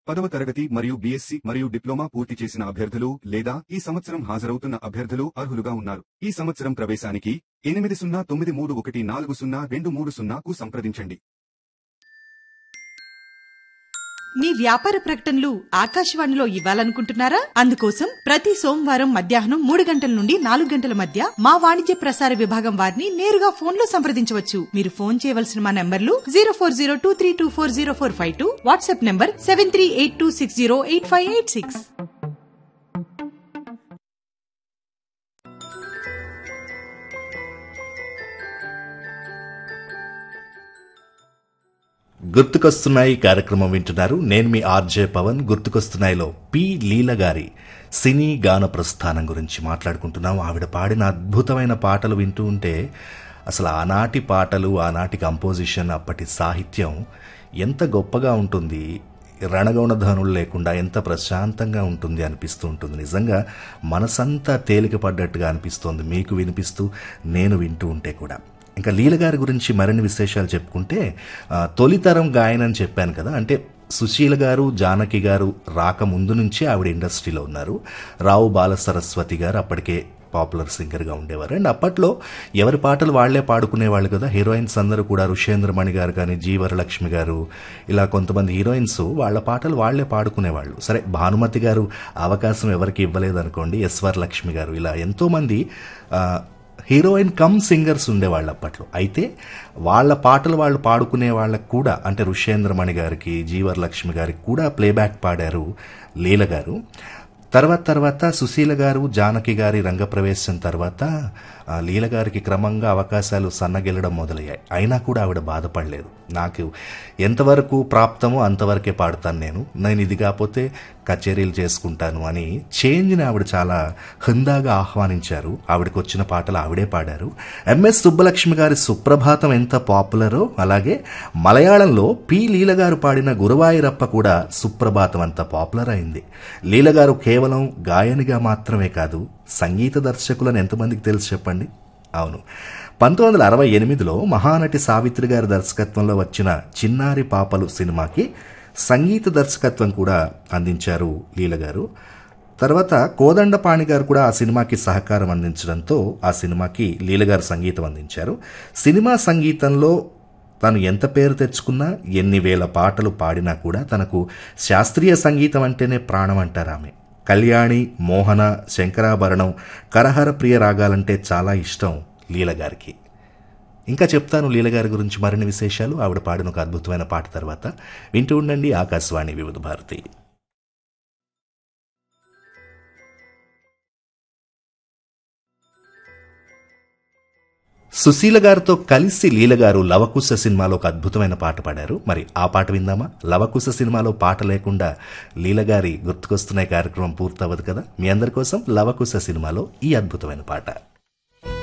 పదవ తరగతి మరియు బీఎస్సీ మరియు డిప్లొమా పూర్తి చేసిన అభ్యర్థులు లేదా ఈ సంవత్సరం హాజరవుతున్న అభ్యర్థులు అర్హులుగా ఉన్నారు ఈ సంవత్సరం ప్రవేశానికి ఎనిమిది సున్నా తొమ్మిది మూడు ఒకటి నాలుగు సున్నా రెండు మూడు సున్నాకు సంప్రదించండి మీ వ్యాపార ప్రకటనలు ఆకాశవాణిలో ఇవ్వాలనుకుంటున్నారా అందుకోసం ప్రతి సోమవారం మధ్యాహ్నం మూడు గంటల నుండి నాలుగు గంటల మధ్య మా వాణిజ్య ప్రసార విభాగం వారిని నేరుగా ఫోన్ లో సంప్రదించవచ్చు మీరు ఫోన్ చేయవలసిన మా నంబర్లు zero four zero two three two four zero four five two WhatsApp number seven three eight two six zero eight five eight six గుర్తుకొస్తున్నాయి కార్యక్రమం వింటున్నారు నేను మీ ఆర్జే పవన్ గుర్తుకొస్తున్నాయిలో పి లీల గారి సినీ గాన ప్రస్థానం గురించి మాట్లాడుకుంటున్నాం ఆవిడ పాడిన అద్భుతమైన పాటలు వింటూ ఉంటే అసలు ఆనాటి పాటలు ఆనాటి కంపోజిషన్ అప్పటి సాహిత్యం ఎంత గొప్పగా ఉంటుంది రణగౌణధనులు లేకుండా ఎంత ప్రశాంతంగా ఉంటుంది అనిపిస్తూ ఉంటుంది నిజంగా మనసంతా తేలిక పడ్డట్టుగా అనిపిస్తోంది మీకు వినిపిస్తూ నేను వింటూ ఉంటే కూడా ఇంకా లీల గారి గురించి మరిన్ని విశేషాలు చెప్పుకుంటే ఆ, తొలితరం గాయన అని చెప్పాను కదా అంటే సుశీల గారు జానకి గారు రాక ముందు నుంచే ఆవిడ ఇండస్ట్రీలో ఉన్నారు రావు బాల సరస్వతి గారు అప్పటికే పాపులర్ సింగర్గా ఉండేవారు అండ్ అప్పట్లో ఎవరి పాటలు వాళ్లే పాడుకునేవాళ్ళు కదా హీరోయిన్స్ అందరూ కూడా ఋషేంద్రమణి గారు కానీ జీ వరలక్ష్మి గారు ఇలా కొంతమంది హీరోయిన్స్ వాళ్ళ పాటలు వాళ్లే పాడుకునేవాళ్ళు సరే భానుమతి గారు అవకాశం ఎవరికి ఇవ్వలేదనుకోండి ఎస్ వరలక్ష్మి గారు ఇలా ఎంతోమంది ఆ, హీరోయిన్ కమ్ సింగర్స్ ఉండేవాళ్ళు అప్పట్లో అయితే వాళ్ళ పాటలు వాళ్ళు పాడుకునే వాళ్ళకు కూడా అంటే ఋషేంద్రమణి గారికి జీవరలక్ష్మి గారికి కూడా ప్లేబ్యాక్ పాడారు లీల గారు తర్వాత తర్వాత సుశీల గారు జానకి గారి రంగప్రవేశం తర్వాత ఆ, లీల గారికి క్రమంగా అవకాశాలు సన్నగిల్లడం మొదలయ్యాయి అయినా కూడా ఆవిడ బాధపడలేదు నాకు ఎంతవరకు ప్రాప్తమో అంతవరకే పాడతాను నేను నేను ఇది కాకపోతే కచేరీలు చేసుకుంటాను అని చేంజ్ని ఆవిడ చాలా హుందాగా ఆహ్వానించారు ఆవిడకి వచ్చిన పాటలు ఆవిడే పాడారు ఎంఎస్ సుబ్బలక్ష్మి గారి సుప్రభాతం ఎంత పాపులరో అలాగే మలయాళంలో పి లీల గారు పాడిన గురువాయూరప్ప కూడా సుప్రభాతం అంత పాపులర్ అయింది లీల గారు కేవలం గాయనిగా మాత్రమే కాదు సంగీత దర్శకులను ఎంతమందికి తెలుసు చెప్పండి అవును పంతొమ్మిది వందల అరవై ఎనిమిదిలో మహానటి సావిత్రి గారి దర్శకత్వంలో వచ్చిన చిన్నారి పాపలు సినిమాకి సంగీత దర్శకత్వం కూడా అందించారు లీల గారు తర్వాత కోదండపాణి గారు కూడా ఆ సినిమాకి సహకారం అందించడంతో ఆ సినిమాకి లీల గారు సంగీతం అందించారు సినిమా సంగీతంలో తను ఎంత పేరు తెచ్చుకున్నా ఎన్ని వేల పాటలు పాడినా కూడా తనకు శాస్త్రీయ సంగీతం అంటేనే ప్రాణం అంటారు ఆమె కళ్యాణి మోహన శంకరాభరణం కరహర ప్రియ రాగాలంటే చాలా ఇష్టం లీల గారికి ఇంకా చెప్తాను లీల గారి గురించి మరిన్ని విశేషాలు ఆవిడ పాడిన ఒక అద్భుతమైన పాట తర్వాత వింటూ ఉండండి ఆకాశవాణి వివిధ భారతి సుశీల గారితో కలిసి లీల గారు లవకుశ సినిమాలో ఒక అద్భుతమైన పాట పాడారు మరి ఆ పాట విందామా లవకుశ సినిమాలో పాట లేకుండా లీల గారి గుర్తుకొస్తున్నాయి కార్యక్రమం పూర్తవదు కదా మీ అందరి కోసం లవకుశ సినిమాలో ఈ అద్భుతమైన పాట